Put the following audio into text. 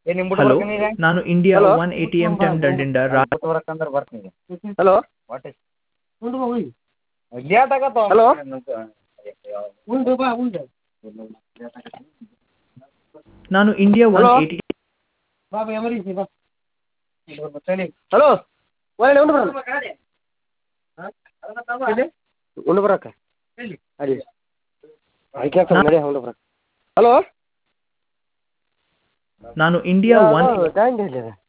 ಏನ್ ನಿಮ್ ಹಲೋ ಬಿಟ್ಟು ಈಗ ನಾನು India Hello? One A T M ತಂಡದಿಂದ ರಾ ಬಿಟ್ಟು ಬರಕಂದ್ರೆ ಬರ್ತೀನಿ ಈಗ ಹಲೋ ವಾಟ್ ಇಸ್ ಲೇಟ್ ಆಗತ್ತ Hello? ನಾನು India one Hello? A T hello ಒಳ್ಳೆ ಉಂಡು ಬರೋಣ ಉಂಡು ಬರಕ್ಕ ಅಲ್ಲಿ ಆಯ್ಕೆ ನಡಿ ಉಂಡು ಬರಕ್ಕ ಹಲೋ ನಾನು ಇಂಡಿಯಾ ಒನ್ ಟ್ಯಾಂಕ್